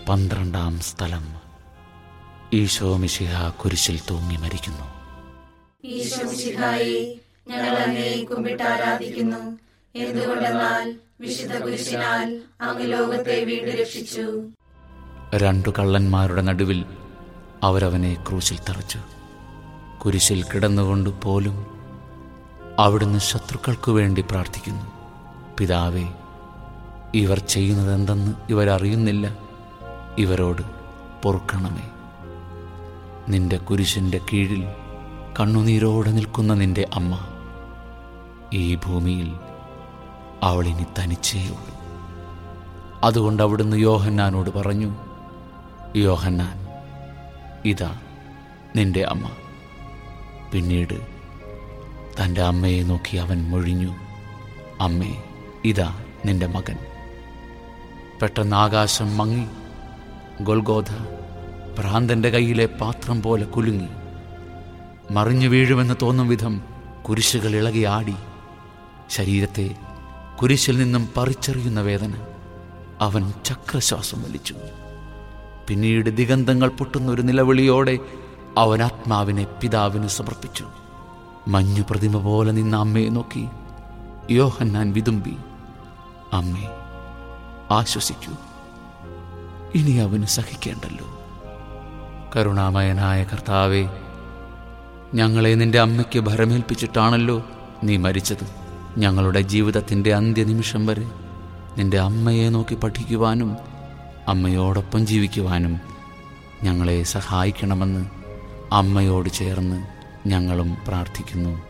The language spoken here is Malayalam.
പന്ത്രണ്ടാം സ്ഥലം ഈശോ മിശിഹ കുരിശിൽ തൂങ്ങി മരിക്കുന്നു ഈശോ മിശിഹായെ ഞങ്ങൾ അങ്ങേ കുമ്പിട്ട് ആരാധിക്കുന്നു എന്തുകൊണ്ടെന്നാൽ വിശുദ്ധ കുരിശിനാൽ അങ്ങ് ലോകത്തെ വീണ്ടും രക്ഷിച്ചു രണ്ടു കള്ളന്മാരുടെ നടുവിൽ അവരവനെ ക്രൂശിൽ തറച്ചു കുരിശിൽ കിടന്നുകൊണ്ട് പോലും അവിടുന്ന് ശത്രുക്കൾക്കു വേണ്ടി പ്രാർത്ഥിക്കുന്നു പിതാവേ ഇവർ ചെയ്യുന്നതെന്തെന്ന് ഇവരറിയുന്നില്ല ഇവരോട് പൊറുക്കണമേ നിന്റെ കുരിശിൻ്റെ കീഴിൽ കണ്ണുനീരോടെ നിൽക്കുന്ന നിന്റെ അമ്മ ഈ ഭൂമിയിൽ അവളിനി തനിച്ചേ ഉള്ളൂ അതുകൊണ്ട് അവിടുന്ന് യോഹന്നാനോട് പറഞ്ഞു യോഹന്നാൻ ഇതാ നിന്റെ അമ്മ പിന്നീട് തൻ്റെ അമ്മയെ നോക്കി അവൻ മൊഴിഞ്ഞു അമ്മേ ഇതാ നിന്റെ മകൻ പെട്ടെന്ന് ആകാശം മങ്ങി ഗൊൽഗോധ ഭ്രാന്തന്റെ കയ്യിലെ പാത്രം പോലെ കുലുങ്ങി മറിഞ്ഞു വീഴുമെന്ന് തോന്നും വിധം കുരിശുകൾ ഇളകി ആടി ശരീരത്തെ കുരിശിൽ നിന്നും പറിച്ചെറിയുന്ന വേദന അവൻ ചക്രശ്വാസം വലിച്ചു പിന്നീട് ദിഗന്ധങ്ങൾ പൊട്ടുന്ന ഒരു നിലവിളിയോടെ അവൻ ആത്മാവിനെ പിതാവിന് സമർപ്പിച്ചു മഞ്ഞു പ്രതിമ പോലെ നിന്ന അമ്മയെ നോക്കി യോഹന്നാൻ വിതുമ്പി അമ്മേ ആശ്വസിക്കൂ ഇനി അവന് സഹിക്കേണ്ടല്ലോ കരുണാമയനായ കർത്താവെ ഞങ്ങളെ നിന്റെ അമ്മയ്ക്ക് ഭരമേൽപ്പിച്ചിട്ടാണല്ലോ നീ മരിച്ചത് ഞങ്ങളുടെ ജീവിതത്തിൻ്റെ അന്ത്യനിമിഷം വരെ നിന്റെ അമ്മയെ നോക്കി പഠിക്കുവാനും അമ്മയോടൊപ്പം ജീവിക്കുവാനും ഞങ്ങളെ സഹായിക്കണമെന്ന് അമ്മയോട് ചേർന്ന് ഞങ്ങളും പ്രാർത്ഥിക്കുന്നു